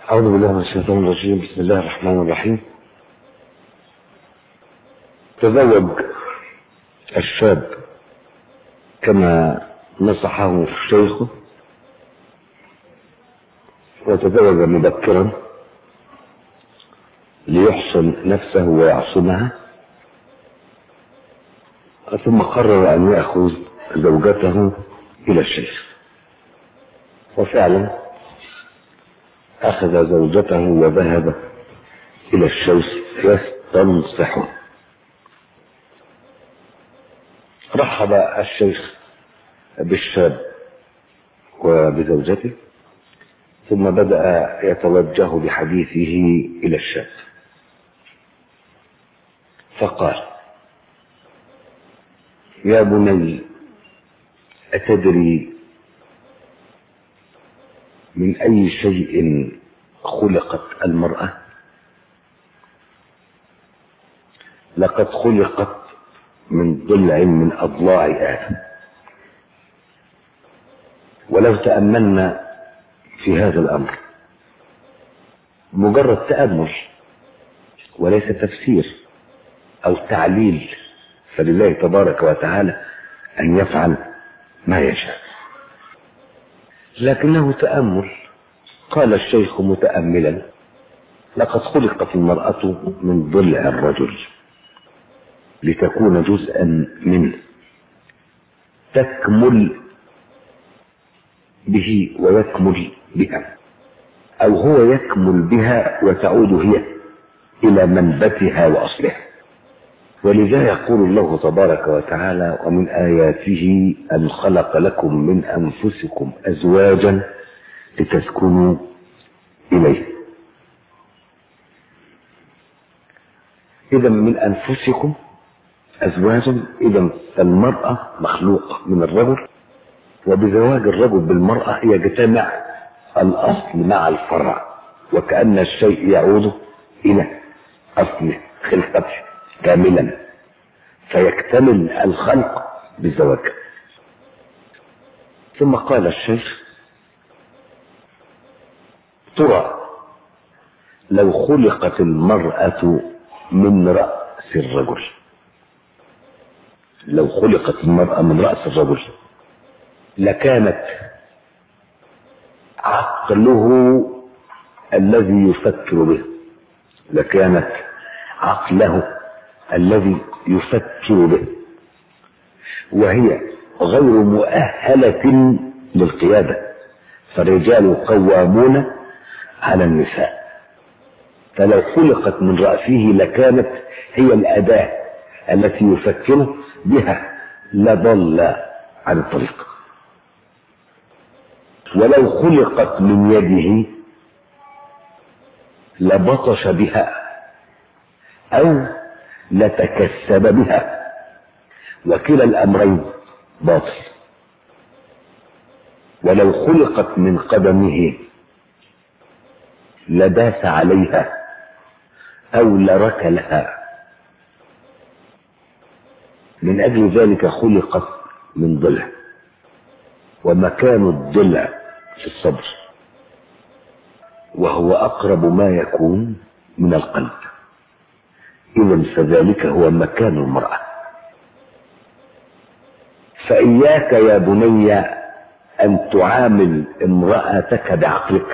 أعوذ بالله من الشيطان الرجيم بسم الله الرحمن الرحيم تزوج الشاب كما نصحه شيخه وتزوج مبكرا ليحصن نفسه ويعصمها ثم قرر أن يأخذ زوجته إلى الشيخ وفعلا أخذ زوجته وذهب إلى الشيخ يستنصحه رحب الشيخ بالشاب وبزوجته ثم بدأ يتوجه بحديثه إلى الشاب فقال يا بني أتدري من أي شيء خلقت المرأة لقد خلقت من ضلع من أضلاع آدم ولو تأملنا في هذا الأمر مجرد تأمل وليس تفسير أو تعليل فلله تبارك وتعالى أن يفعل ما يشاء لكنه تأمل قال الشيخ متأملا لقد خلقت المرأة من ضلع الرجل لتكون جزءا منه تكمل به ويكمل بها أو هو يكمل بها وتعود هي إلى منبتها وأصلها ولذا يقول الله تبارك وتعالى ومن آياته أن خلق لكم من أنفسكم أزواجا لتسكنوا إليه إذا من أنفسكم أزواجا إذا المرأة مخلوقة من الرجل وبزواج الرجل بالمرأة يجتمع الأصل مع الفرع وكأن الشيء يعود إلى أصله خلقته كاملا فيكتمل الخلق بالزواج ثم قال الشيخ ترى لو خلقت المرأة من رأس الرجل لو خلقت المرأة من رأس الرجل لكانت عقله الذي يفكر به لكانت عقله الذي يفكر به وهي غير مؤهلة للقيادة فالرجال قوامون على النساء فلو خلقت من رأسه لكانت هي الأداة التي يفكر بها لضل عن الطريق ولو خلقت من يده لبطش بها أو لتكسب بها وكلا الأمرين باطل ولو خلقت من قدمه لداس عليها أو لركلها من أجل ذلك خلقت من ضلع ومكان الضلع في الصدر وهو أقرب ما يكون من القلب إذا فذلك هو مكان المرأة فإياك يا بني أن تعامل امرأتك بعقلك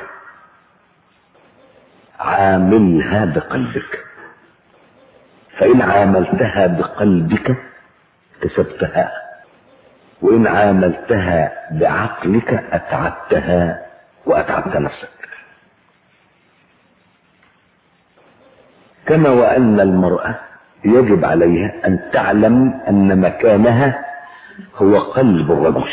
عاملها بقلبك فإن عاملتها بقلبك كسبتها وإن عاملتها بعقلك أتعبتها وأتعبت نفسك كما وأن المرأة يجب عليها أن تعلم أن مكانها هو قلب الرجل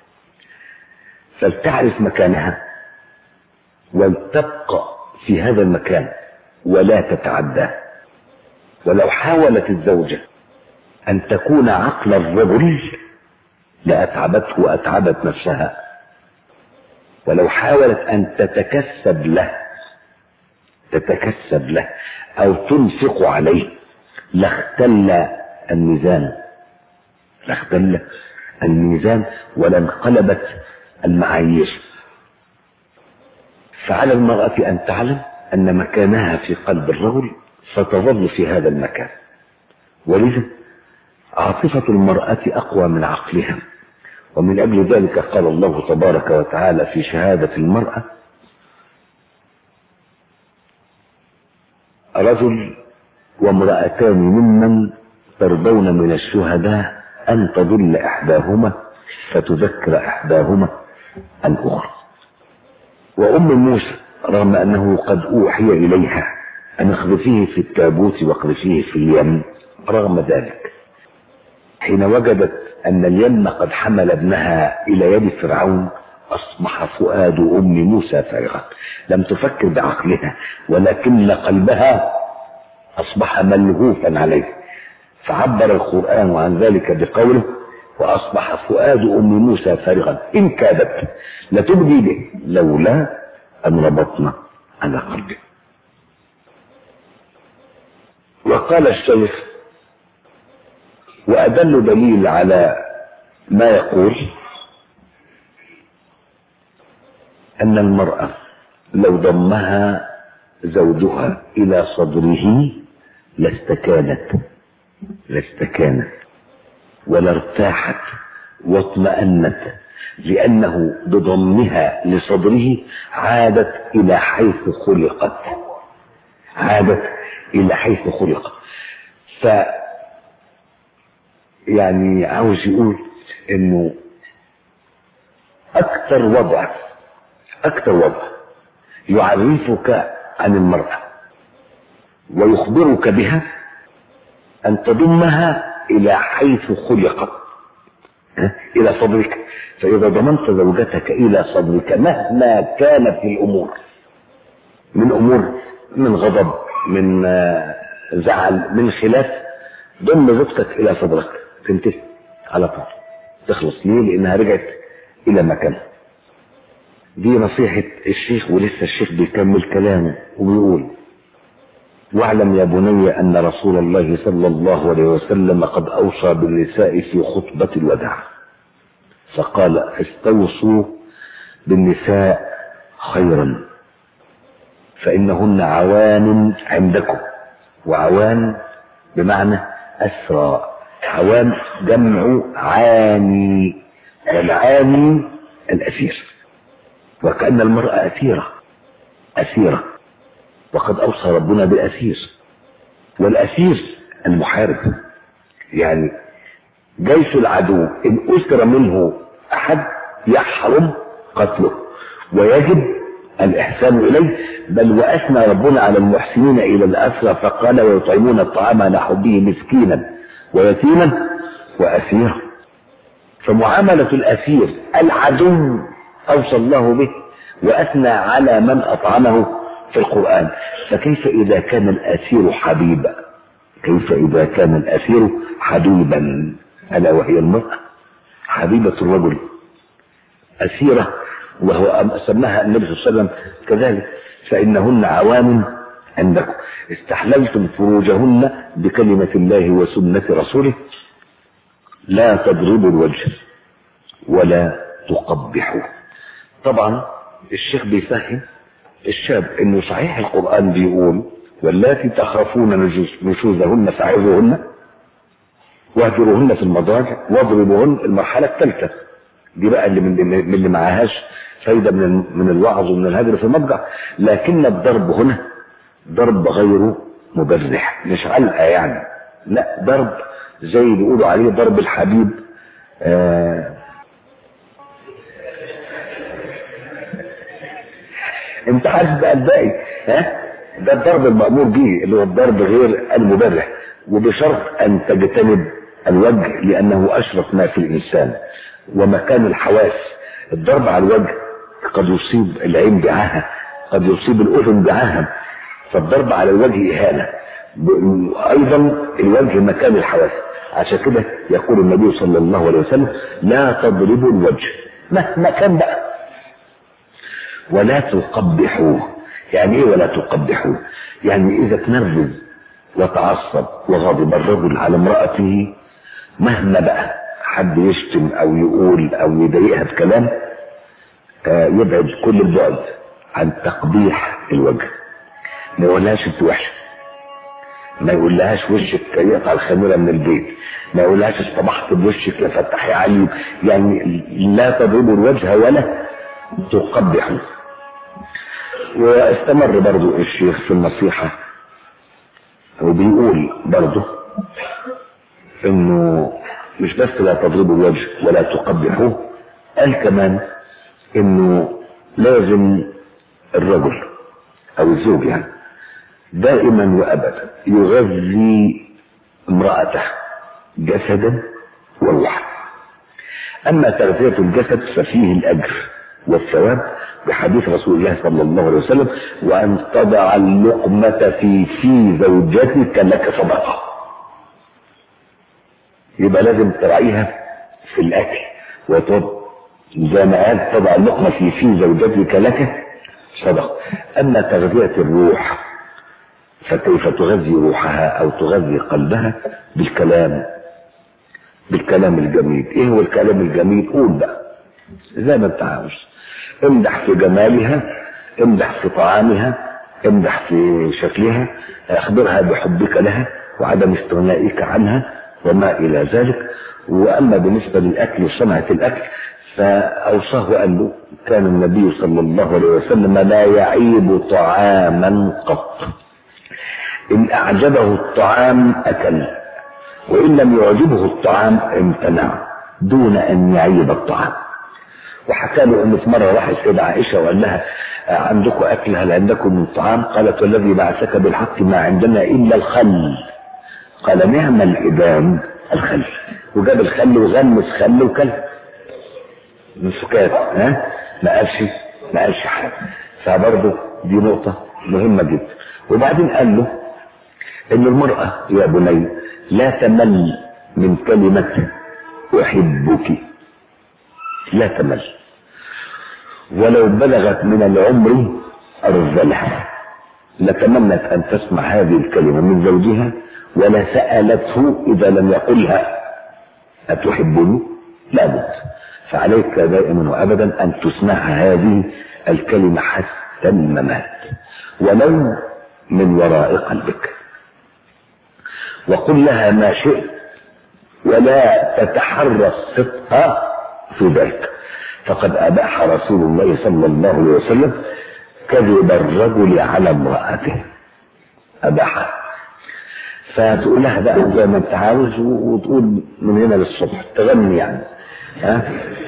فلتعرف مكانها ولتبقى في هذا المكان ولا تتعداه ولو حاولت الزوجة أن تكون عقل الرجل لأتعبته وأتعبت نفسها ولو حاولت أن تتكسب له تتكسب له أو تنفق عليه لاختل الميزان لاختل الميزان ولانقلبت المعايير فعلى المرأة أن تعلم أن مكانها في قلب الرجل ستظل في هذا المكان ولذا عاطفة المرأة أقوى من عقلها ومن أجل ذلك قال الله تبارك وتعالى في شهادة المرأة رجل وامرأتان ممن ترضون من الشهداء أن تضل إحداهما فتذكر إحداهما الأخرى وأم موسى رغم أنه قد أوحي إليها أن اخذفيه في التابوت واقذفيه في اليم رغم ذلك حين وجدت أن اليم قد حمل ابنها إلى يد فرعون أصبح فؤاد أم موسى فارغا لم تفكر بعقلها ولكن قلبها أصبح ملهوفا عليه فعبر القرآن عن ذلك بقوله وأصبح فؤاد أم موسى فارغا إن كادت لتبدي به لولا أن ربطنا على قلبه وقال الشيخ وأدل دليل على ما يقول أن المرأة لو ضمها زوجها إلى صدره لاستكانت لاستكانت ولارتاحت واطمأنت لأنه بضمها لصدره عادت إلى حيث خلقت عادت إلى حيث خلقت ف يعني عاوز يقول إنه أكثر وضع أكثر وضع يعرفك عن المرأة ويخبرك بها أن تضمها إلى حيث خلقت إلى صدرك فإذا ضمنت زوجتك إلى صدرك مهما كانت الأمور من أمور من غضب من زعل من خلاف ضم زوجتك إلى صدرك تنتهي على طول تخلص ليه؟ لأنها رجعت إلى مكانها دي نصيحة الشيخ ولسه الشيخ بيكمل كلامه وبيقول واعلم يا بني أن رسول الله صلى الله عليه وسلم قد أوصى بالنساء في خطبة الوداع فقال استوصوا بالنساء خيرا فإنهن عوان عندكم وعوان بمعنى أسرى عوان جمع عاني والعاني الأسير وكأن المرأة أسيرة أسيرة وقد أوصى ربنا بالأسير والأسير المحارب يعني جيش العدو إن أسر منه أحد يحرم قتله ويجب الإحسان إليه بل وأثنى ربنا على المحسنين إلى الأسرى فقال ويطعمون الطعام على حبه مسكينا ويتيما وأسيرا فمعاملة الأسير العدو أوصى الله به وأثنى على من أطعمه في القرآن فكيف إذا كان الأسير حبيبا كيف إذا كان الأسير حبيبا ألا وهي المرأة حبيبة الرجل أسيرة وهو سماها النبي صلى الله عليه وسلم كذلك فإنهن عوام عندكم استحللتم فروجهن بكلمة الله وسنة رسوله لا تضربوا الوجه ولا تقبحوا طبعا الشيخ بيفهم الشاب انه صحيح القرآن بيقول واللاتي تخافون نشوزهن فعظوهن واهجروهن في المضاجع واضربوهن المرحلة الثالثة دي بقى اللي من, من اللي معهاش فايدة من من الوعظ ومن الهجر في المضجع لكن الضرب هنا ضرب غير مبرح مش علقة يعني لا ضرب زي اللي بيقولوا عليه ضرب الحبيب آه انت عارف بقى الباقي ها ده الضرب المأمور به اللي هو الضرب غير المبرح وبشرط ان تجتنب الوجه لانه اشرف ما في الانسان ومكان الحواس الضرب على الوجه قد يصيب العين بعاهة قد يصيب الاذن بعاهة فالضرب على الوجه اهانة ايضا الوجه مكان الحواس عشان كده يقول النبي صلى الله عليه وسلم لا تضربوا الوجه مهما كان بقى ولا تقبحوه يعني ايه ولا تقبحوه يعني اذا تنرفز وتعصب وغضب الرجل على امرأته مهما بقى حد يشتم او يقول او يضايقها بكلام آه يبعد كل البعد عن تقبيح الوجه ما يقولهاش انت وحشه ما يقولهاش وشك يقطع الخميره من البيت ما يقولهاش اصطبحت بوشك يا فتح يا علي يعني لا تضربوا الوجه ولا تقبحوا واستمر برضو الشيخ في النصيحة وبيقول برضو انه مش بس لا تضربوا الوجه ولا تقبحوه قال كمان انه لازم الرجل او الزوج يعني دائما وابدا يغذي امرأته جسدا وروحا اما تغذية الجسد ففيه الاجر والثواب بحديث رسول الله صلى الله عليه وسلم وان تضع اللقمة في في زوجتك لك صدقة يبقى لازم تراعيها في الاكل وتض زي ما قال تضع اللقمة في في زوجتك لك صدقة اما تغذية الروح فكيف تغذي روحها او تغذي قلبها بالكلام بالكلام الجميل ايه هو الكلام الجميل قول بقى زي ما انت عاوز امدح في جمالها امدح في طعامها امدح في شكلها اخبرها بحبك لها وعدم استغنائك عنها وما الى ذلك واما بالنسبه للاكل وصنعه الاكل فاوصاه وقال له كان النبي صلى الله عليه وسلم لا يعيب طعاما قط ان اعجبه الطعام اكل وان لم يعجبه الطعام امتنع دون ان يعيب الطعام وحكى له انه في مره راح السيده عائشه وقال لها عندكم اكل هل عندكم من طعام؟ قالت والذي بعثك بالحق ما عندنا الا الخل قال نعم الادام الخل وجاب الخل وغمس خل وكل من سكات ها ما قالش ما قالش حاجه فبرضه دي نقطه مهمه جدا وبعدين قال له ان المراه يا بني لا تمل من كلمه احبك لا تمل ولو بلغت من العمر أرذلها لتمنت أن تسمع هذه الكلمة من زوجها ولا سألته إذا لم يقلها أتحبني؟ لابد فعليك دائما وأبدا أن تسمع هذه الكلمة حتى الممات ولو من وراء قلبك وقل لها ما شئت ولا تتحرى الصدق في ذلك فقد أباح رسول الله صلى الله عليه وسلم كذب الرجل على امرأته أباحها فتقول لها بقى زي ما انت عاوز وتقول من هنا للصبح تغني يعني ها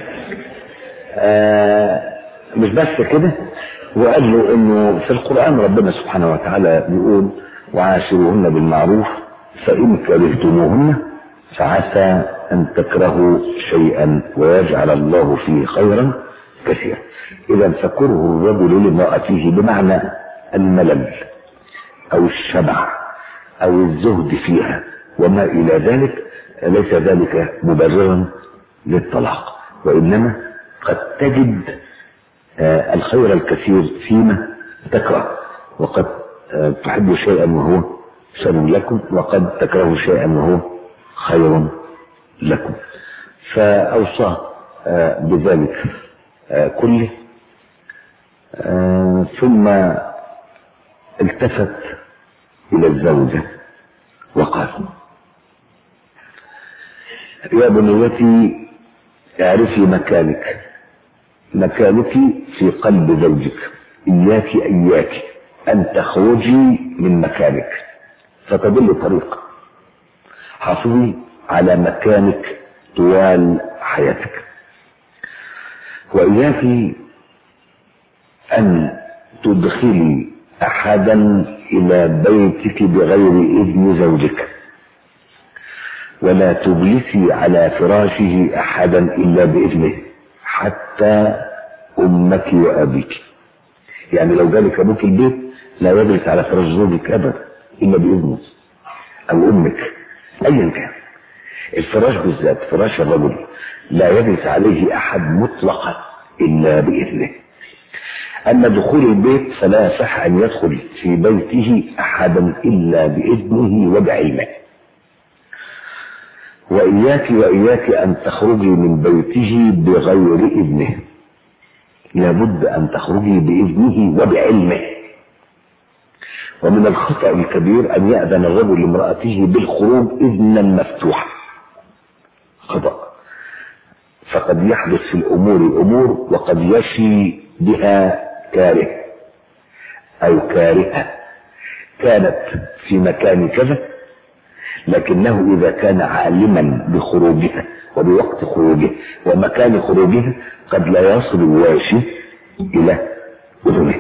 آه مش بس كده وقال له انه في القرآن ربنا سبحانه وتعالى بيقول وعاشروهن بالمعروف فإن كرهتموهن فعسى أن تكرهوا شيئا ويجعل الله فيه خيرا كثيرا إذا فكره الرجل لامرأته بمعنى الملل أو الشبع أو الزهد فيها وما إلى ذلك ليس ذلك مبررا للطلاق وإنما قد تجد الخير الكثير فيما تكره وقد تحب شيئا وهو شر لكم وقد تكره شيئا وهو خير لكم فأوصى بذلك كله ثم التفت إلى الزوجة وقال يا بنيتي اعرفي مكانك مكانك في قلب زوجك إياك إياك أن تخرجي من مكانك فتضل طريق حافظي على مكانك طوال حياتك وإياك أن تدخلي أحدا إلى بيتك بغير إذن زوجك ولا تجلسي على فراشه أحدا إلا بإذنه حتى أمك وأبيك يعني لو جالك أبوك البيت لا يجلس على فراش زوجك أبدا إلا بإذنه أو أمك أيا كان الفراش بالذات فراش الرجل لا يجلس عليه أحد مطلقا إلا بإذنه أما دخول البيت فلا يصح أن يدخل في بيته أحدا إلا بإذنه وبعلمه وإياك وإياك أن تخرجي من بيته بغير إذنه لابد أن تخرجي بإذنه وبعلمه ومن الخطأ الكبير أن يأذن الرجل لامرأته بالخروج إذنا مفتوحا خطأ فقد يحدث في الأمور أمور وقد يشي بها كاره أو كارهة كانت في مكان كذا لكنه إذا كان عالما بخروجها وبوقت خروجها ومكان خروجها قد لا يصل الواشي إلى أذنه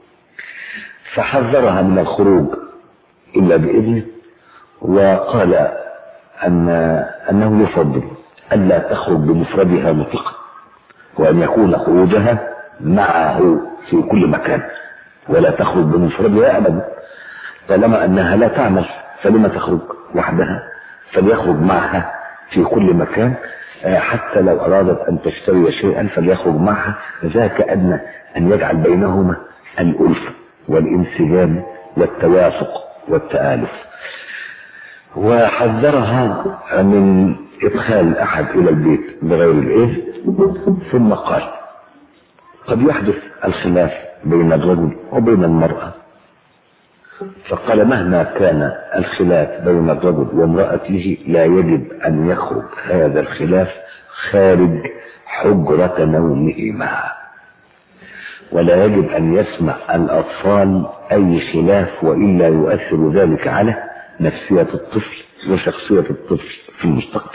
فحذرها من الخروج إلا بإذنه وقال أن أنه يفضل ألا تخرج بمفردها مطلقا وأن يكون خروجها معه في كل مكان ولا تخرج بمفردها أبدا طالما أنها لا تعمل فلما تخرج وحدها فليخرج معها في كل مكان حتى لو أرادت أن تشتري شيئا فليخرج معها ذاك أدنى أن يجعل بينهما الألفة والانسجام والتوافق والتآلف وحذرها من إدخال أحد إلى البيت بغير الإذن ثم قال قد يحدث الخلاف بين الرجل وبين المرأة فقال مهما كان الخلاف بين الرجل وامرأته لا يجب أن يخرج هذا الخلاف خارج حجرة نومهما ولا يجب أن يسمع الأطفال أي خلاف وإلا يؤثر ذلك على نفسية الطفل وشخصية الطفل في المستقبل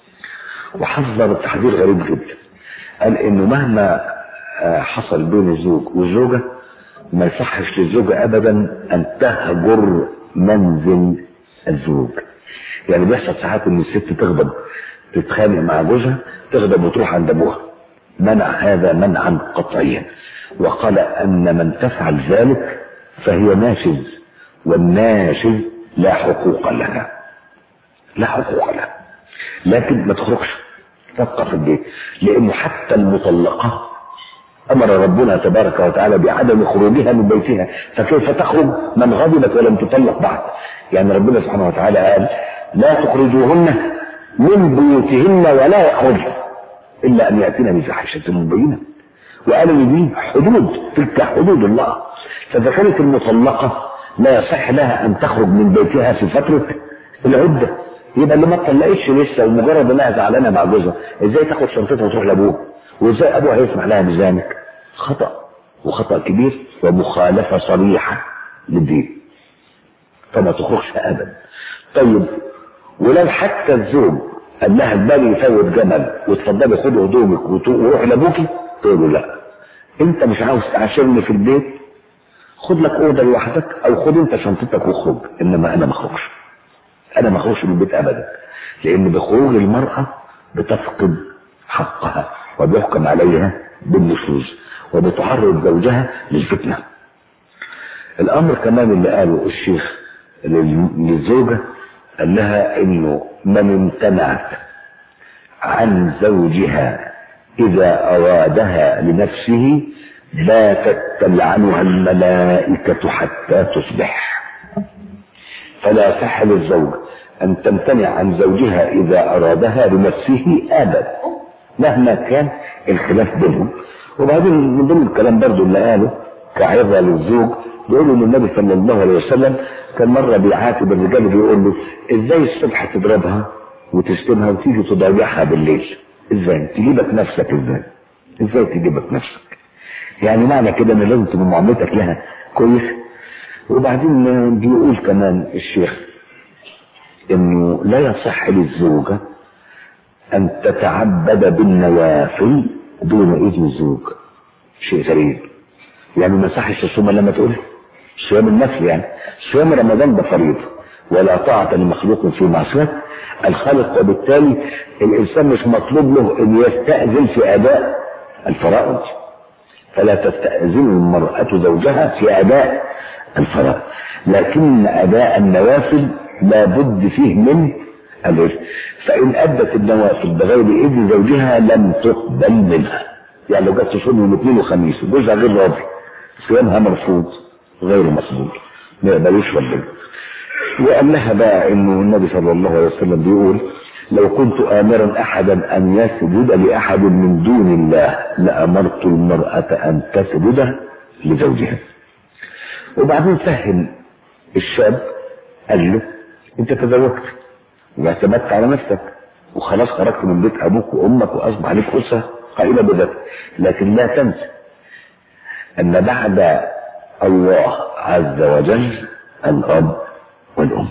وحذر تحذير غريب جدا قال إنه مهما حصل بين الزوج والزوجة ما يصحش للزوجة أبدا أن تهجر منزل الزوج يعني بيحصل ساعات إن الست تغضب تتخانق مع جوزها تغضب وتروح عند أبوها منع هذا منعا قطعيا وقال أن من تفعل ذلك فهي ناشز والناشز لا حقوق لها لا حقوق لها لكن ما تخرجش تبقى في البيت لأنه حتى المطلقة أمر ربنا تبارك وتعالى بعدم خروجها من بيتها فكيف تخرج من غضبت ولم تطلق بعد يعني ربنا سبحانه وتعالى قال لا تخرجوهن من بيوتهن ولا يخرجن إلا أن يأتين بفاحشة مبينة وقال ان دي حدود تلك حدود الله فاذا كانت المطلقه لا يصح لها ان تخرج من بيتها في فتره العده يبقى اللي ما اتطلقتش لسه ومجرد انها زعلانه مع جوزها ازاي تاخد شنطتها وتروح لابوها وازاي ابوها هيسمح لها بذلك خطا وخطا كبير ومخالفه صريحه للدين فما تخرجش ابدا طيب ولو حتى الزوج قال لها البالي يفوت جمل وتفضلي خدي هدومك وروح لابوكي تقول له لا انت مش عاوز تعاشرني في البيت خد لك اوضه لوحدك او خد انت شنطتك واخرج انما انا ما اخرجش انا ما اخرجش من البيت ابدا لان بخروج المراه بتفقد حقها وبيحكم عليها بالنشوز وبتعرض زوجها للفتنه الامر كمان اللي قاله الشيخ للزوجه قال لها انه من امتنعت عن زوجها إذا أرادها لنفسه باتت تلعنها الملائكة حتى تصبح فلا يصح للزوج أن تمتنع عن زوجها إذا أرادها لنفسه أبدا مهما كان الخلاف بينهم وبعدين من ضمن الكلام برضه اللي قاله كعظة للزوج بيقولوا ان النبي صلى الله عليه وسلم كان مرة بيعاتب الرجال بيقول له ازاي الصبح تضربها وتشتمها وتيجي تضيعها بالليل ازاي تجيبك نفسك ازاي ازاي تجيبك نفسك يعني معنى كده ان لازم تبقى معاملتك لها كويس وبعدين بيقول كمان الشيخ انه لا يصح للزوجة ان تتعبد بالنوافل دون اذن الزوج شيء غريب يعني ما يصحش الصوم لما تقول صيام النفل يعني صيام رمضان ده فريضه ولا طاعة لمخلوق في معصية الخالق وبالتالي الإنسان مش مطلوب له أن يستأذن في أداء الفرائض فلا تستأذن المرأة زوجها في أداء الفرائض لكن أداء النوافل لابد فيه من الإذن فإن أدت النوافل بغير إذن زوجها لم تقبل منها يعني لو جت تصوم يوم اثنين وخميس وجوزها غير راضي صيامها مرفوض غير مقبول ما يقبلوش ربنا وقال لها بقى انه النبي صلى الله عليه وسلم بيقول لو كنت آمرا أحدا أن يسجد لأحد من دون الله لأمرت المرأة أن تسجد لزوجها وبعدين فهم الشاب قال له انت تزوجت واعتمدت على نفسك وخلاص خرجت من بيت ابوك وامك واصبح لك اسره قائمه بذاتك لكن لا تنسى ان بعد الله عز وجل الاب والام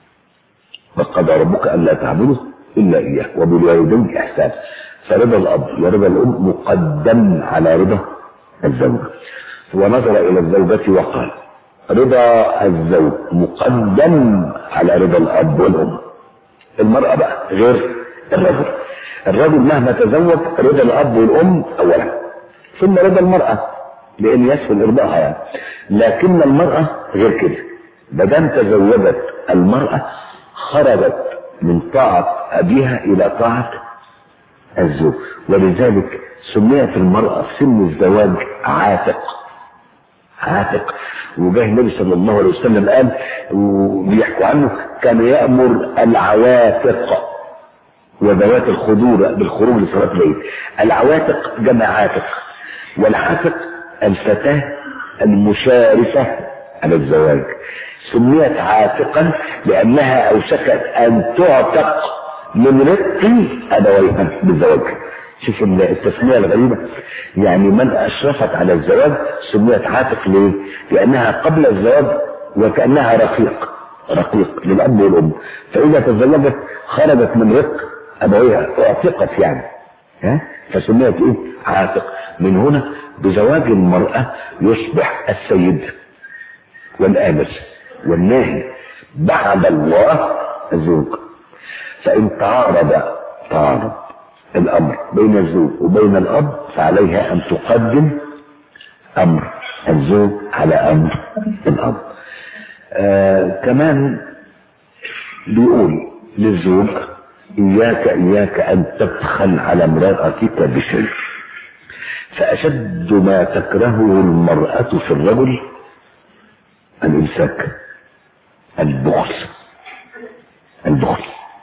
وقضى ربك الا تعبدوا الا اياه وبالوالدين احسانا فرضا الاب ورضا الام مقدم على رضا الزوج ونظر الى الزوجه وقال رضا الزوج مقدم على رضا الاب والام المراه بقى غير الرجل الرجل مهما تزوج رضا الاب والام اولا ثم رضا المراه لان يسهل ارضائها يعني لكن المراه غير كده ما دام تزوجت المراه خرجت من طاعه ابيها الى طاعه الزوج ولذلك سميت المراه في سن الزواج عاتق عاتق وجاه النبي صلى الله عليه وسلم قال وبيحكوا عنه كان يأمر العواتق وذوات الخضور بالخروج لصلاة العيد العواتق جمع عاتق والعاتق الفتاة المشارفة على الزواج سميت عاتقا لأنها أوشكت أن تعتق من رق أبويها بالزواج شوف التسمية الغريبة يعني من أشرفت على الزواج سميت عاتق ليه؟ لأنها قبل الزواج وكأنها رقيق رقيق للأب والأم فإذا تزوجت خرجت من رق أبويها اعتقت يعني ها؟ فسميت إيه؟ عاتق من هنا بزواج المرأة يصبح السيد والآمر والناهي بعد الله الزوج فإن تعارض تعارض الامر بين الزوج وبين الاب فعليها ان تقدم امر الزوج على امر الاب آه كمان بيقول للزوج اياك اياك ان تبخل على امرأتك بشيء فاشد ما تكرهه المرأة في الرجل الامساك البخل البخل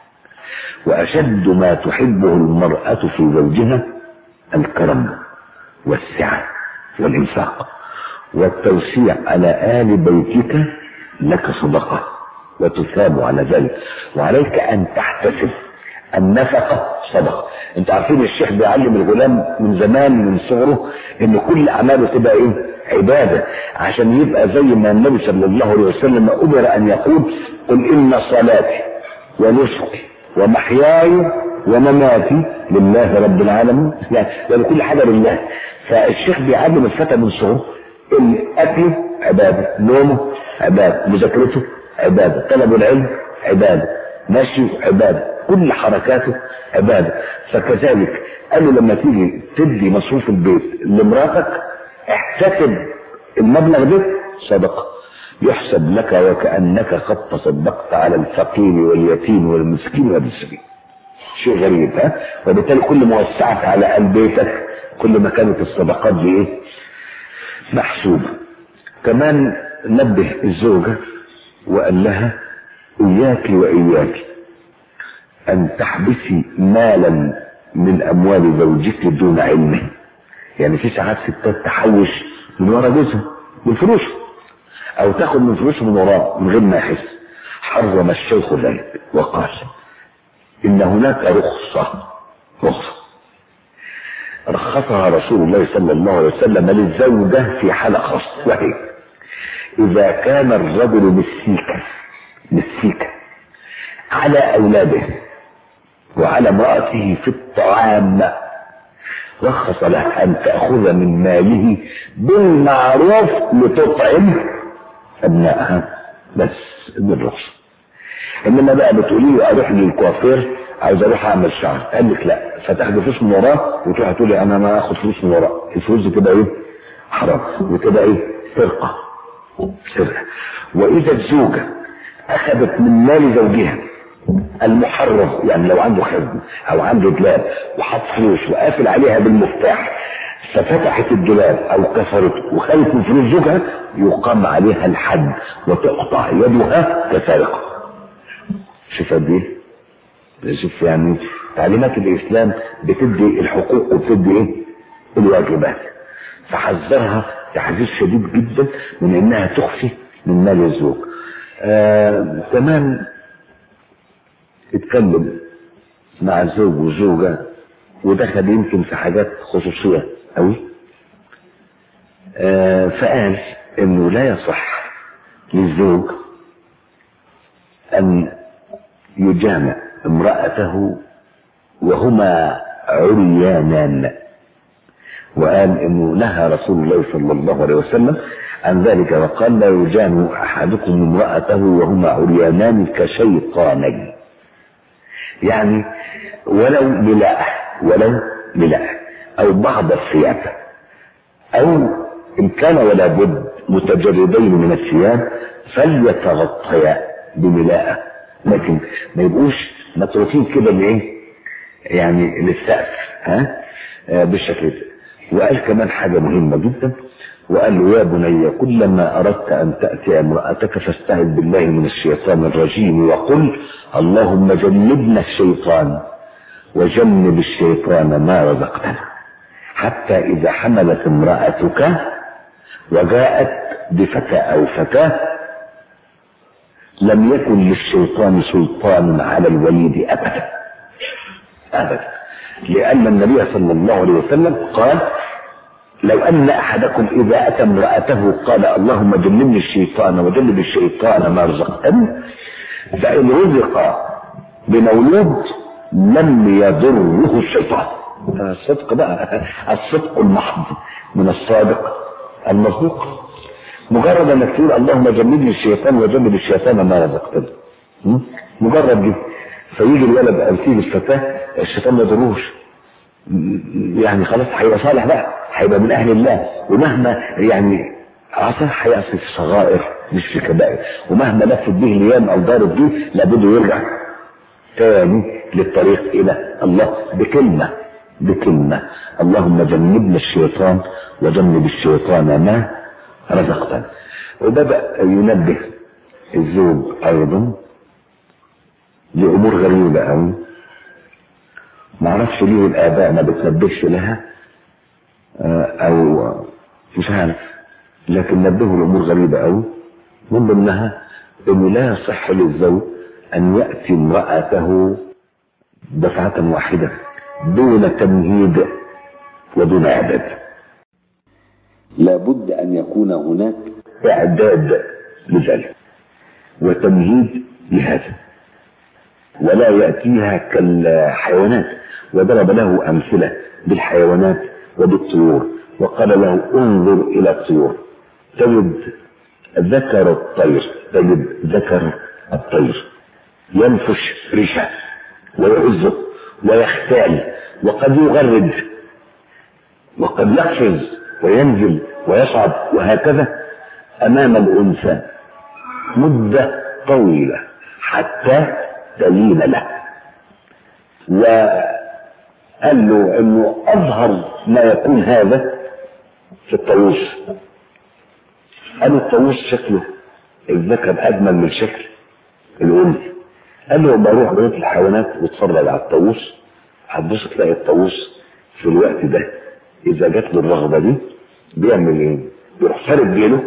وأشد ما تحبه المرأة في زوجها الكرم والسعة والإنفاق والتوسيع على آل بيتك لك صدقة وتثاب على ذلك وعليك أن تحتسب النفقة صدقة انت عارفين الشيخ بيعلم الغلام من زمان من صغره ان كل اعماله تبقى ايه عبادة عشان يبقى زي ما النبي صلى الله عليه وسلم امر ان يقول قل ان صلاتي ونسكي ومحياي ومماتي لله رب العالمين يعني, يعني كل حاجه لله فالشيخ بيعلم الفتى من صغره ان اكله عباده نومه عباده مذاكرته عباده طلب العلم عباده مشي عباده كل حركاته عباده فكذلك قال له لما تيجي تدي مصروف البيت لمراتك احتسب المبلغ ده صدقه يحسب لك وكأنك قد تصدقت على الفقير واليتيم والمسكين وابن السبيل شيء غريب ها وبالتالي كل ما وسعت على أهل بيتك كل ما كانت الصدقات دي ايه محسوبة كمان نبه الزوجة وقال لها إياك وإياك أن تحبسي مالا من أموال زوجك دون علمه يعني في ساعات ستات تحوش من ورا جوزها بالفلوس او تاخد من فلوسه من وراه من غير ما يحس حرم الشيخ ذلك وقال ان هناك رخصة رخصة رخصها رسول الله صلى الله عليه وسلم للزوجة في حالة خاصة وهي اذا كان الرجل مسيكا مسيكا على اولاده وعلى امرأته في الطعام رخص لها ان تأخذ من ماله بالمعروف لتطعم ابنائها بس بالرخصة انما بقى بتقولي له اروح للكوافير عايز اروح اعمل شعر قال لك لا فتاخد فلوس من وراه وتروح تقولي انا ما اخد فلوس من وراه الفلوس دي كده ايه حرام وكده ايه سرقه سرقه واذا الزوجه اخذت من مال زوجها المحرم يعني لو عنده خزن او عنده دولاب وحط فلوس وقافل عليها بالمفتاح ففتحت الدولاب او كسرته وخلت من فلوس زوجها يقام عليها الحد وتقطع يدها كسارقه شوف قد ايه شوف يعني تعليمات الاسلام بتدي الحقوق وبتدي ايه الواجبات فحذرها تحذير شديد جدا من انها تخفي من مال الزوج آه كمان اتكلم مع الزوج والزوجة ودخل يمكن في حاجات خصوصية قوي آه فقال انه لا يصح للزوج ان يجامع امرأته وهما عريانان وقال انه نهى رسول الله صلى الله عليه وسلم عن ذلك وقال لا يجامع احدكم امرأته وهما عريانان كشيطانين يعني ولو ملاءة ولو ملاءة او بعض الثياب او ان كان ولا بد متجردين من الثياب فليتغطيا بملاءة لكن ما يبقوش متروكين كده لايه يعني للسقف ها آه بالشكل ده وقال كمان حاجة مهمة جدا وقال له يا بني كلما أردت أن تأتي امرأتك فاستعذ بالله من الشيطان الرجيم وقل اللهم جنبنا الشيطان وجنب الشيطان ما رزقتنا حتى إذا حملت امرأتك وجاءت بفتى أو فتاة لم يكن للشيطان سلطان على الوليد أبدا أبدا لأن النبي صلى الله عليه وسلم قال لو أن أحدكم إذا أتى امرأته قال اللهم جنبني الشيطان وجنب الشيطان ما رزقتني فإن رزق بمولود لم يضره الشيطان الصدق بقى الصدق المحض من الصادق المصدوق مجرد انك تقول اللهم جنبني الشيطان وجنب الشيطان ما رزقتني مجرد دي فيجي الولد او تيجي الفتاه الشيطان ما يضروش يعني خلاص هيبقى صالح بقى هيبقى من اهل الله ومهما يعني عصى هيعصي في صغائر مش في كبائر ومهما لفت به الايام او دارت به لابد يرجع تاني للطريق الى الله بكلمه بكلمه اللهم جنبنا الشيطان وجنب الشيطان ما رزقتنا وبدا ينبه الزوج ايضا لامور غريبه قوي ما اعرفش ليه الاباء ما بتنبهش لها او مش عارف لكن نبهوا لامور غريبه قوي من ضمنها انه لا يصح للزوج ان ياتي امراته دفعه واحده دون تمهيد ودون اعداد لابد ان يكون هناك اعداد لذلك وتمهيد لهذا ولا ياتيها كالحيوانات وضرب له امثله بالحيوانات وبالطيور وقال له انظر الى الطيور تجد ذكر الطير تجد ذكر الطير ينفش ريشه ويعزه ويختال وقد يغرد وقد يقفز وينزل ويصعد وهكذا امام الانثى مده طويله حتى تلين له وقال له انه اظهر ما يكون هذا في الطاووس قالوا الطاووس شكله الذكر اجمل من شكل الانثى قال له بروح بيت الحيوانات واتفرج على الطاووس هتبص تلاقي الطاووس في الوقت ده اذا جات له الرغبه دي بيعمل ايه؟ يروح فارد ديله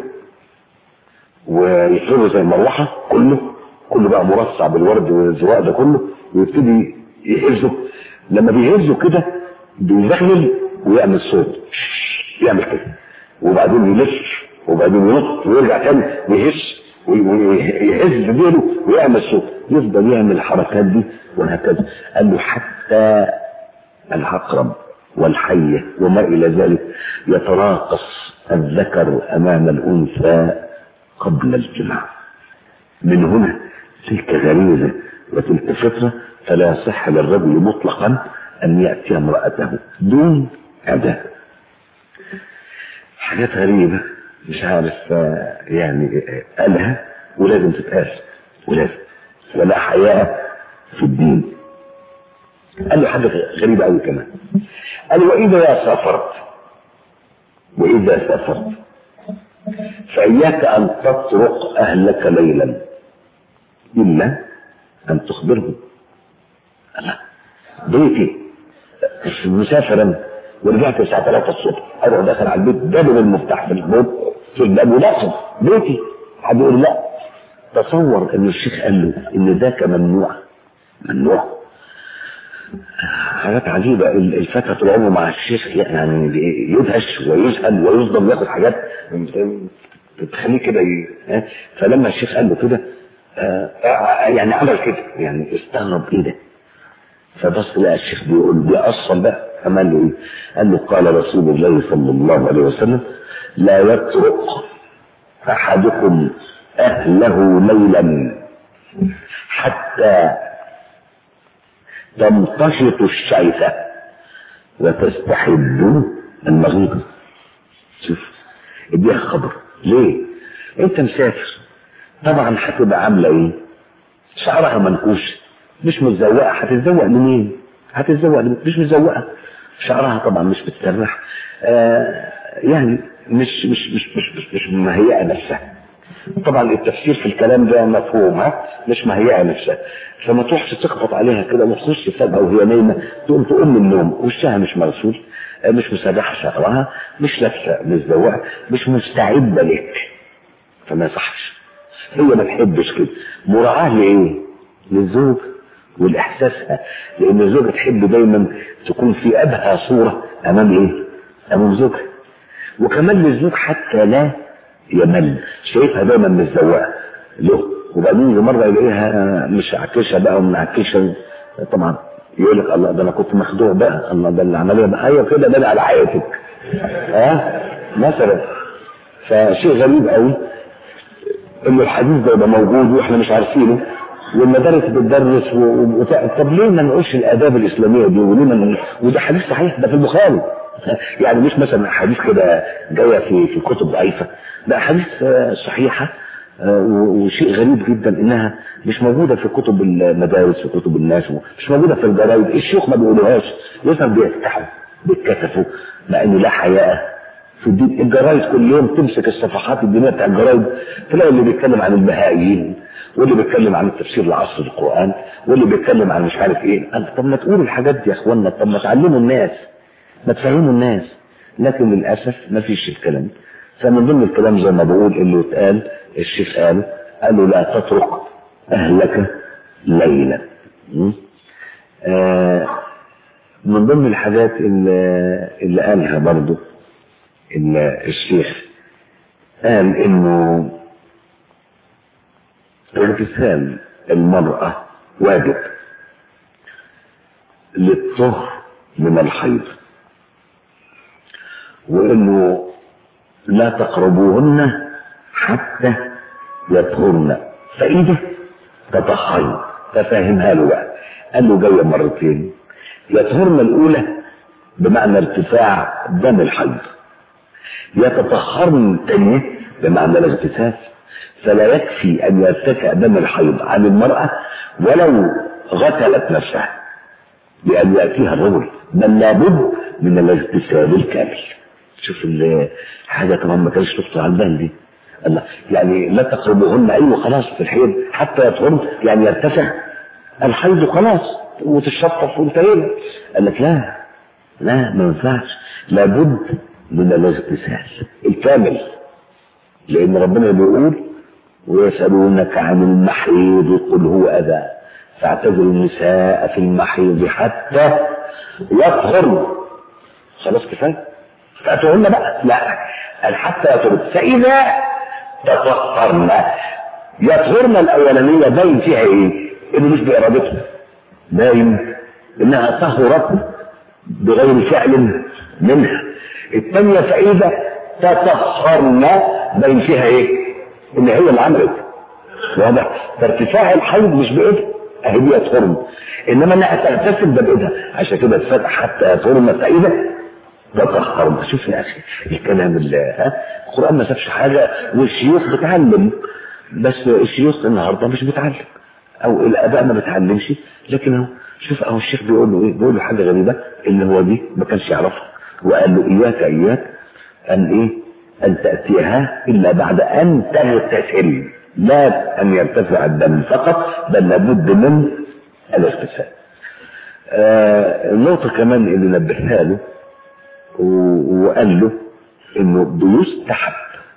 ويفرده زي المروحه كله كله بقى مرصع بالورد والزواق ده كله ويبتدي يهزه لما بيهزه كده بيزغلل ويعمل صوت يعمل كده وبعدين يلف وبعدين ينط ويرجع تاني ويهز ويهز ديله ويعمل صوت يفضل يعمل الحركات دي وهكذا قال له حتى العقرب والحية وما إلى ذلك يتراقص الذكر أمام الأنثى قبل الجماع من هنا تلك غريزة وتلك فطرة فلا يصح للرجل مطلقا أن يأتي امرأته دون أداء حاجات غريبة مش عارف يعني قالها ولازم تتقال ولازم ولا حياء في الدين قال له حاجة غريبة قوي كمان قال وإذا سافرت وإذا سافرت فإياك أن تطرق أهلك ليلا إلا أن تخبرهم الله بيتي مسافر انا ورجعت الساعه 3 الصبح اروح داخل على البيت جابوا المفتاح في الباب في الباب وناقص بيتي حد يقول لا تصور ان الشيخ قال له ان ذاك ممنوع ممنوع حاجات عجيبة الفتى طول عمره مع الشيخ يعني يدهش ويسأل ويصدم وياخد حاجات تخليه كده ي... فلما الشيخ قال له كده يعني عمل كده يعني استغرب ايه ده فبص لقى الشيخ بيقول بيأصل بقى قال له ايه؟ قال له قال رسول الله صلى الله عليه وسلم لا يترك احدكم اهله ليلا حتى تمتشط الشيفة وتستحب المغيب شوف اديها خبر ليه انت مسافر طبعا هتبقى عامله ايه شعرها منكوش مش متزوقه هتتزوق لمين هتتزوق لمين مش متزوقه شعرها طبعا مش بتسرح آه يعني مش مش مش مش مش, مش مهيئه نفسها طبعا التفسير في الكلام ده مفهوم ها مش مهيئه نفسها فما تروحش تخبط عليها كده وتخش فجاه وهي نايمه تقوم تقوم من النوم وشها مش مغسول مش مسرحه شعرها مش لابسه متزوقه مش مستعده لك فما يصحش هي ما تحبش كده مراعاه لايه؟ للزوج والاحساسها لان الزوجه تحب دايما تكون في ابهى صوره امام ايه؟ امام زوجها وكمان للزوج حتى لا يمل شايفها دايما متزوقه له وبعدين يجي مره يلاقيها مش عكشه بقى ومنعكشه طبعا يقول لك الله ده انا كنت مخدوع بقى الله ده العمليه بقى ايوه كده ده على حياتك ها أه؟ مثلا فشيء غريب قوي ان الحديث ده يبقى موجود واحنا مش عارفينه والمدارس بتدرس و... و... طب ليه ما نقولش الاداب الاسلاميه دي وليه ما وده حديث صحيح ده في البخاري يعني مش مثلا احاديث كده جايه في في كتب ضعيفه لا احاديث صحيحه وشيء غريب جدا انها مش موجوده في كتب المدارس وكتب الناس مش موجوده في الجرايد الشيوخ ما بيقولوهاش مثلا بيفتحوا بيتكسفوا مع انه لا حياء في الدين الجرايد كل يوم تمسك الصفحات الدينيه بتاع الجرايد تلاقي اللي بيتكلم عن البهائيين واللي بيتكلم عن التفسير العصر القران واللي بيتكلم عن مش عارف ايه طب ما تقولوا الحاجات دي يا اخوانا طب ما تعلموا الناس ما تفهموا الناس لكن للاسف ما فيش الكلام فمن ضمن الكلام زي ما بقول اللي اتقال الشيخ قال قال له لا تترك اهلك ليلا آه من ضمن الحاجات اللي, اللي قالها برضو الشيخ قال انه اغتسال المرأة واجب للطهر من الحيض وانه لا تقربوهن حتى يطهرن فإذا تطهرن ففهمها له بقى قال له جاية مرتين يطهرن الأولى بمعنى ارتفاع دم الحيض يتطهرن الثانية بمعنى الاغتسال فلا يكفي أن يرتفع دم الحيض عن المرأة ولو غسلت نفسها بأن يأتيها الرجل بل لابد من الاغتسال الكامل شوف حاجة كمان ما كانش تخطر على البال دي الله يعني لا تقربوهن ايوه خلاص في الحيض حتى يطهرن يعني يرتفع الحيض خلاص وتشطف وانتهينا قال لك لا لا ما ينفعش لابد من الاغتسال الكامل لان ربنا بيقول ويسألونك عن المحيض قل هو أذى فاعتزلوا النساء في المحيض حتى يطهرن خلاص كفايه فأتوهن بقى لا قال حتى يطهرن فإذا تطهرن يطهرن الأولانية باين فيها إيه؟ إنه مش بإرادتها باين إنها طهرت بغير فعل منها الثانية فإذا تطهرن باين فيها إيه؟ إن هي اللي عملت واضح فارتفاع الحيض مش بإيدها أهي دي يطهرن إنما إنها تغتسل ده بإيدها عشان كده اتفتح حتى يطهرن فإذا تطهرن شوف يا أخي الكلام اللي ها القرآن ما سابش حاجة والشيوخ بتعلم بس الشيوخ النهارده مش بتعلم او الاباء ما بتعلمش لكن هو شوف اهو الشيخ بيقول له ايه بيقول له حاجه غريبه اللي هو دي ما كانش يعرفها وقال له اياك اياك ان ايه ان تاتيها الا بعد ان تغتسل لا ان يرتفع الدم فقط بل لابد من الاغتسال آه النقطة كمان اللي نبهها له و- وقال له انه بيستحب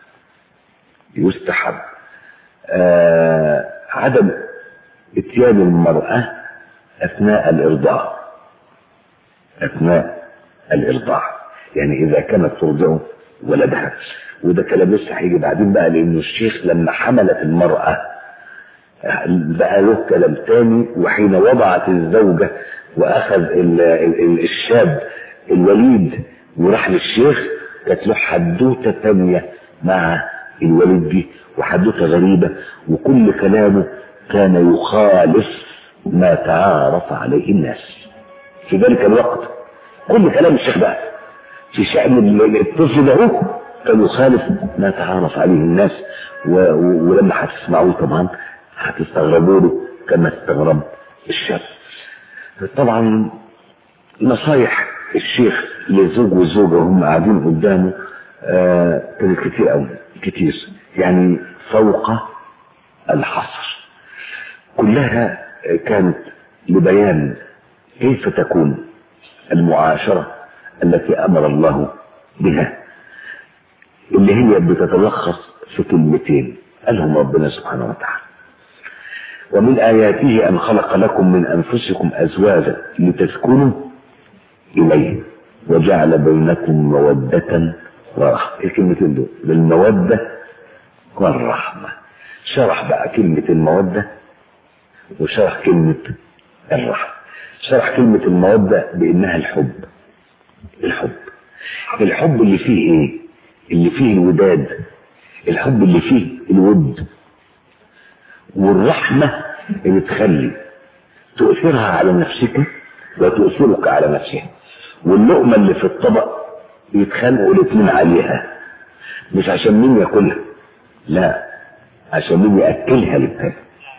يستحب آه عدم اتيان المرأة اثناء الارضاع اثناء الارضاع يعني اذا كانت ترضع ولدها وده كلام لسه هيجي بعدين بقى لانه الشيخ لما حملت المرأة بقى له كلام تاني وحين وضعت الزوجة واخذ ال- ال- الشاب الوليد وراح للشيخ كانت له حدوته تانية مع الوليد دي وحدوته غريبة وكل كلامه كان يخالف ما تعارف عليه الناس في ذلك الوقت كل كلام الشيخ بقى في شأن ال- الطفل ده هو كان يخالف ما تعارف عليه الناس و... و... ولما هتسمعوه طبعا هتستغربوا له كما استغرب الشاب طبعا نصايح الشيخ للزوج والزوجة وهم قاعدين قدامه آه كانت كتير قوي كتير يعني فوق الحصر كلها كانت لبيان كيف تكون المعاشرة التي أمر الله بها اللي هي بتتلخص في كلمتين قالهم ربنا سبحانه وتعالى ومن آياته أن خلق لكم من أنفسكم أزواجا لتسكنوا إليه وجعل بينكم مودة ورحمة الكلمتين دول بالمودة والرحمة شرح بقى كلمة المودة وشرح كلمة الرحمة شرح كلمة المودة بإنها الحب الحب الحب اللي فيه ايه اللي فيه الوداد الحب اللي فيه الود والرحمة اللي تخلي تؤثرها على نفسك وتؤثرك على نفسها واللقمة اللي في الطبق يتخانقوا الاتنين عليها مش عشان مين ياكلها لا عشان مين ياكلها للتاني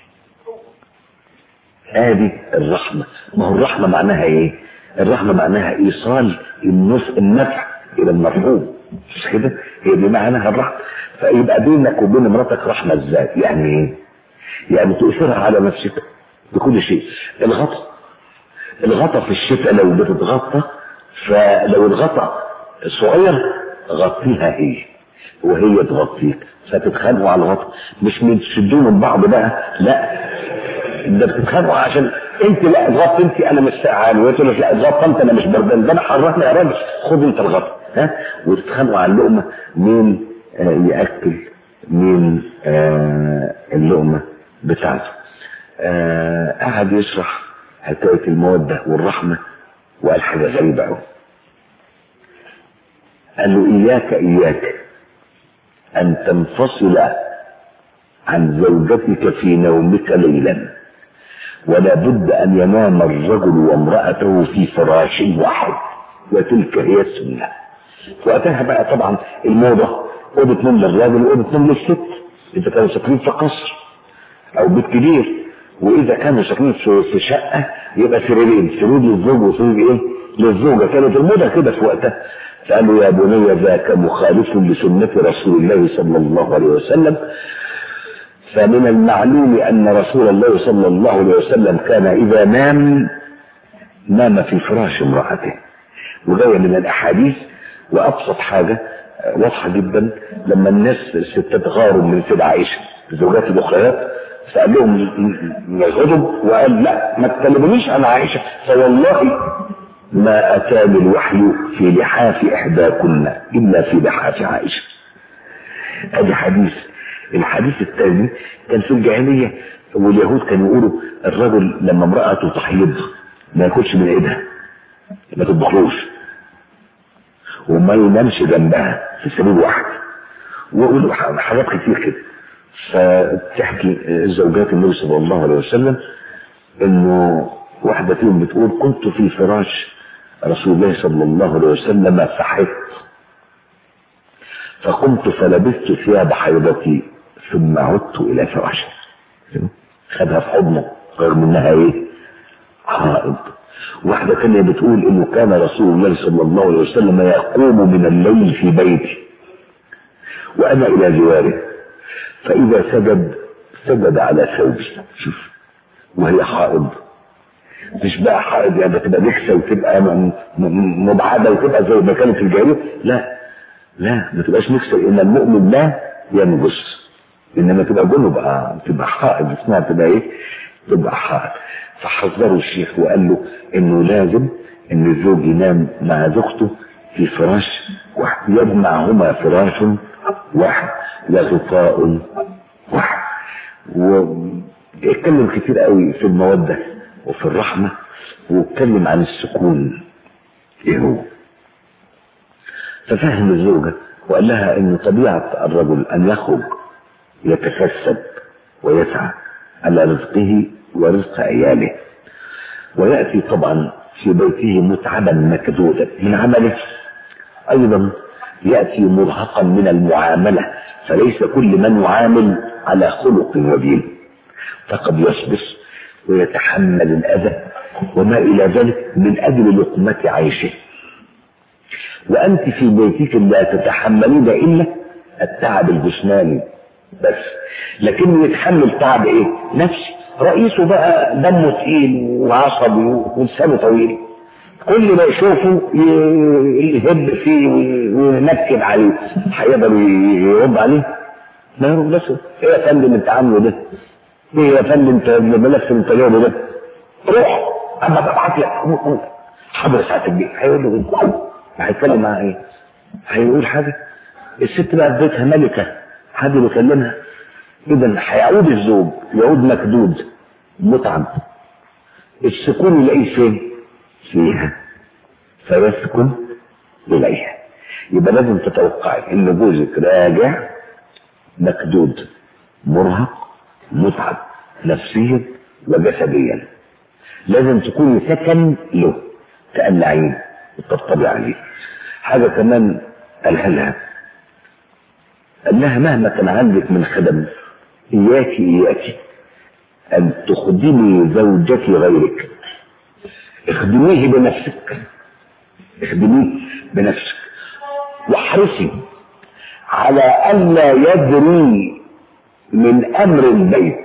ادي الرحمة ما هو الرحمة معناها ايه الرحمة معناها ايصال النفع النفع الى المرحوم مش كده هي دي معناها الرحمة فيبقى بينك وبين مراتك رحمة ازاي يعني ايه يعني تؤثرها على نفسك بكل شيء الغطا الغطا في الشتاء لو بتتغطى فلو الغطا صغير غطيها هي وهي تغطيك فتتخانقوا على الغطا مش بتشدوه من بعض بقى لا ده بتتخانقوا عشان انت لا اتغطى انت انا مش سقعان وهي تقول لك لا اتغطى انت انا مش بردان ده انا حررني يا راجل خد انت الغطا ها وتتخانقوا على اللقمه مين آه ياكل مين آه اللقمه بتاعته آه قعد يشرح حكايه الموده والرحمه وقال حاجه غريبه قوي قال له اياك اياك ان تنفصل عن زوجتك في نومك ليلا ولا بد ان ينام الرجل وامرأته في فراش واحد وتلك هي السنة وقتها بقى طبعا الموضة أوضة نوم للراجل وأوضة نوم للست إذا كانوا ساكنين في قصر أو بيت كبير وإذا كانوا ساكنين في في شقة يبقى سريرين سرير للزوج وسرير إيه للزوجة كانت الموضة كده في وقتها فقالوا يا بني ذاك مخالف لسنة رسول الله صلى الله عليه وسلم فمن المعلوم أن رسول الله صلى الله عليه وسلم كان إذا نام نام في فراش امرأته وجاية من الأحاديث وأبسط حاجة واضحة جدا لما الناس الستات غاروا من سيدة عائشة الزوجات الأخريات فقال لهم يغضب وقال لا ما تكلمونيش عن عائشة فوالله ما أتاني الوحي في لحاف إحداكن إلا في لحاف عائشة ادي حديث الحديث الثاني كان في الجاهلية واليهود كانوا يقولوا الرجل لما امرأته تحيض ما ياكلش من ايدها ما تطبخلوش وما ينامش جنبها في سرير واحد ويقولوا حاجات كتير كده فتحكي زوجات النبي صلى الله عليه وسلم انه واحدة فيهم بتقول كنت في فراش رسول الله صلى الله عليه وسلم فحدت فقمت فلبست ثياب حيضتي ثم عدت الى فراشي خدها في حضنه رغم انها ايه حائض واحدة تانية بتقول انه كان رسول الله صلى الله عليه وسلم يقوم من الليل في بيتي وانا الى جواره فاذا سجد سجد على ثوبي شوف وهي حائض مش بقى حائض يعني تبقى نكسه وتبقى م- م- مبعده وتبقى زي ما كانت الجاريه لا لا ما تبقاش نكسه ان المؤمن لا ينجس انما تبقى جنب آه، تبقى حائض اسمها تبقى ايه؟ تبقى حائض فحذره الشيخ وقال له انه لازم ان الزوج ينام مع زوجته في فراش واحد يجمعهما فراش واحد وغطاء واحد واتكلم كتير قوي في المودة وفي الرحمة واتكلم عن السكون ايه هو ففهم الزوجة وقال لها ان طبيعة الرجل ان يخرج يتكسب ويسعى على رزقه ورزق عياله ويأتي طبعا في بيته متعبا مكدودا من عمله أيضا يأتي مرهقا من المعاملة فليس كل من يعامل على خلق ودين فقد يصبر ويتحمل الأذى وما إلى ذلك من أجل لقمة عيشه وأنت في بيتك لا تتحملين إلا التعب الجسماني بس لكن يتحمل تعب إيه؟ نفسي رئيسه بقى دمه تقيل وعصبي ولسانه طويل كل ما يشوفه ي- يهب فيه وي- وينكد عليه هيقدر يرد عليه ما يرد بس ايه يا فندم انت عامله ده؟ ايه يا فندم انت الملف اللي انت جايبه ده؟ روح اما ببعت لك حاضر ساعة البيت هيقول له ايه؟ هيتكلم معاه ايه؟ هيقول حاجة؟ الست بقى في بيتها ملكة حد بيكلمها اذا هيعود الزوج يعود مكدود متعب السكون يلاقيه فين؟ فيها فيسكن اليها يبقى لازم تتوقعي ان جوزك راجع مكدود مرهق متعب نفسيا وجسديا لازم تكوني سكن له تقلعيه وتطبطبي عليه حاجه كمان قالها لها قال لها مهما كان عندك من خدم إياك إياك أن تخدمي زوجك غيرك اخدميه بنفسك اخدميه بنفسك واحرصي على ألا يدري من أمر البيت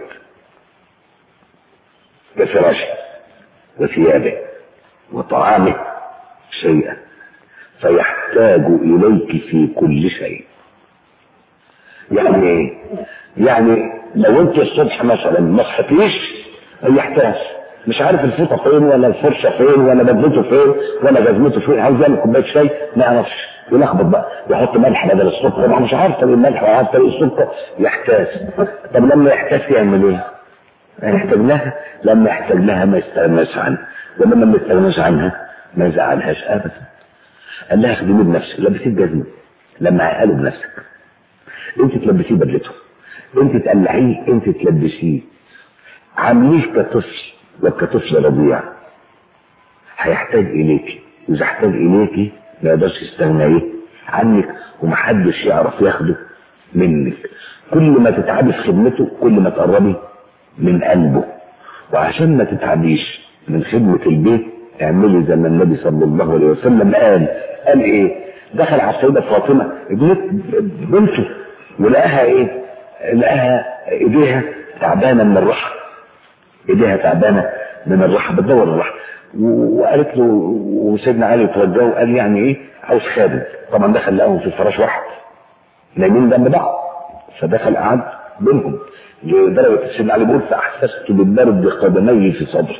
كفراشه وثيابه وطعامه شيئا فيحتاج إليك في كل شيء يعني ايه؟ يعني لو انت الصبح مثلا ما صحيتيش يحتاج مش عارف الفوطه فين ولا الفرشه فين ولا بدلته فين ولا جزمته فين عايز يعمل كوبايه شاي ما يعرفش يلخبط بقى يحط ملح بدل السكر طبعا مش عارف طريق الملح ولا عارف طريق السكر يحتاج طب لما يحتاج يعمل ايه؟ يحتاج لها لما يحتاج لها ما يستغناش عنها ولما ما يستغناش عنها ما يزعلهاش ابدا قال لها خدمي بنفسك لبسيه الجزمه لما عقله بنفسك انت تلبسيه بدلته انت تقلعيه انت تلبسيه عامليه كطفل وكطفل رضيع هيحتاج اليك اذا احتاج اليك ما يقدرش يستغنى ايه عنك ومحدش يعرف ياخده منك كل ما تتعبي في خدمته كل ما تقربي من قلبه وعشان ما تتعبيش من خدمة البيت اعملي زي ما النبي صلى الله عليه وسلم قال قال ايه دخل على السيدة فاطمة ابنت بنته ولقاها ايه لقاها ايديها تعبانة من الراحة ايديها تعبانة من الراحة بتدور الراحة و- وقالت له وسيدنا علي ترجاه وقال يعني ايه عاوز خادم طبعا دخل لقاهم في فراش واحد نايمين جنب بعض فدخل قعد بينهم لدرجة سيدنا علي بيقول فأحسست ببرد قدميه في صدري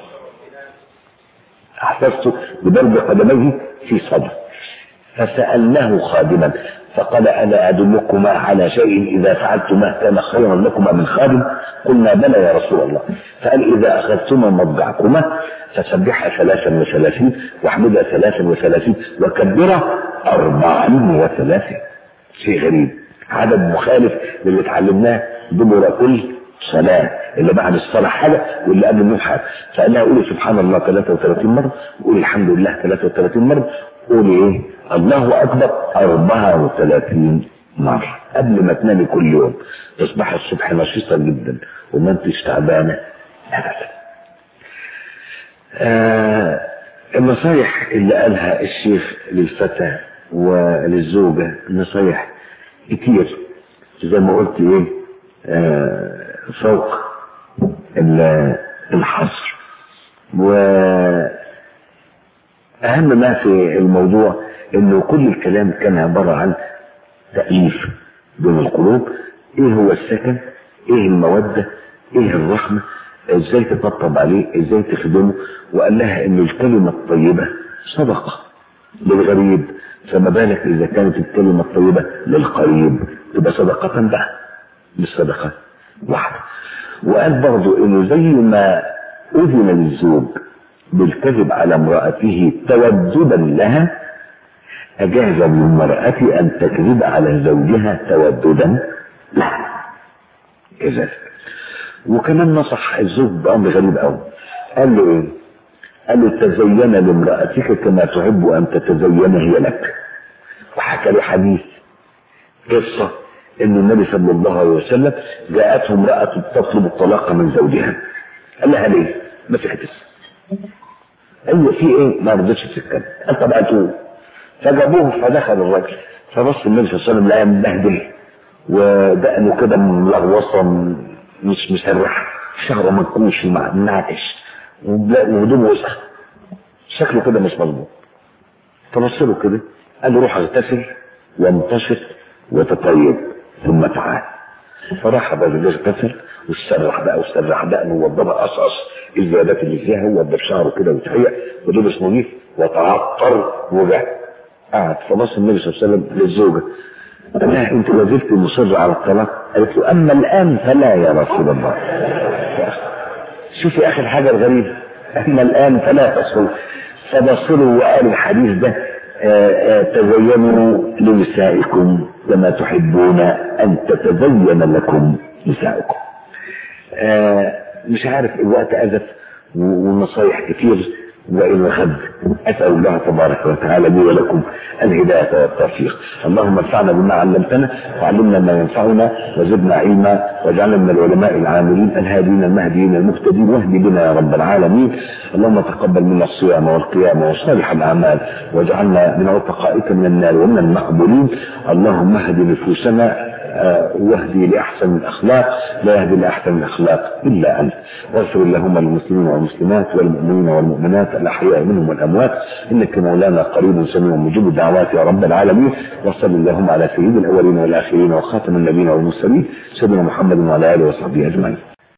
أحسست ببرد قدميه في صدري فسألناه خادما فقال ألا أدلكما على شيء إذا فعلتما كان خيرا لكما من خادم قلنا بلى يا رسول الله فقال إذا أخذتما مضجعكما فسبحا ثلاثا وثلاثين واحمدا ثلاثا وثلاثين وكبرا أربعا وثلاثين شيء غريب عدد مخالف للي اتعلمناه دبر كل صلاة اللي بعد الصلاة حاجة واللي قبل النوم حاجة فقال لها قولي سبحان الله 33 مرة قولي الحمد لله 33 مرة قولي ايه الله أكبر 34 مرة قبل ما تنامي كل يوم تصبحي الصبح نشيطة جدا وما انتش تعبانة أبدا آه النصايح اللي قالها الشيخ للفتى وللزوجة نصايح كتير زي ما قلت ايه آه فوق ال- الحصر وأهم ما في الموضوع إنه كل الكلام كان عبارة عن تأليف بين القلوب إيه هو السكن إيه المودة إيه الرحمة إزاي تطبطب عليه إزاي تخدمه وقال لها إن الكلمة الطيبة صدقة للغريب فما بالك إذا كانت الكلمة الطيبة للقريب تبقى صدقة بقى بالصدقة واحدة وقال برضو إنه زي ما أذن للزوج بالكذب على امرأته توددا لها أجاز للمرأة أن تكذب على زوجها توددا لها كذلك وكمان نصح الزوج بأمر غريب قوي قال له إيه؟ قال له تزين لامرأتك كما تحب أن تتزين هي لك وحكى له حديث قصة ان النبي صلى الله عليه وسلم جاءته امرأة تطلب الطلاق من زوجها قال لها ليه؟ مسكت ايوه في ايه؟ ما رضتش تتكلم قال طب هاتوه فجابوه فدخل الراجل فبص النبي صلى الله عليه وسلم لقى مبهدل ودقنه كده ملغوصه مش مسرح شعره منكوش ومنعكش وهدومه وسخ شكله كده مش مظبوط فبص له كده قال له روح اغتسل وانتشط وتطيب ثم تعال فراح الراجل اغتسل واسترح بقى واسترح دقنه ووضبها قصقص الزيادات اللي فيها ووضب شعره كده وتهيأ ولبس نظيف وتعطر وجه قعد فبص النبي صلى الله عليه وسلم للزوجه قال لها انت ما زلت مصر على الطلاق قالت له اما الان فلا يا رسول الله شوفي اخر حاجه الغريبه اما الان فلا تصل فبصروا وقال الحديث ده آآ آآ تزينوا لنسائكم كما تحبون ان تتزين لكم نسائكم مش عارف الوقت ازف والنصايح كتير وإلى غد أسأل الله تبارك وتعالى لي ولكم الهداية والتوفيق اللهم انفعنا بما علمتنا وعلمنا ما ينفعنا وزدنا علما واجعلنا من العلماء العاملين الهادين المهديين المهتدين واهد بنا يا رب العالمين اللهم تقبل منا الصيام والقيام وصالح الأعمال واجعلنا من عتقائك من النار ومن المقبولين اللهم اهد نفوسنا واهدي لأحسن الأخلاق لا يهدي لأحسن الأخلاق إلا أنت واغفر اللهم للمسلمين والمسلمات والمؤمنين والمؤمنات الأحياء منهم والأموات إنك مولانا قريب سميع مجيب الدعوات يا رب العالمين وصل اللهم على سيد الأولين والآخرين وخاتم النبيين والمرسلين سيدنا محمد وعلى آله وصحبه أجمعين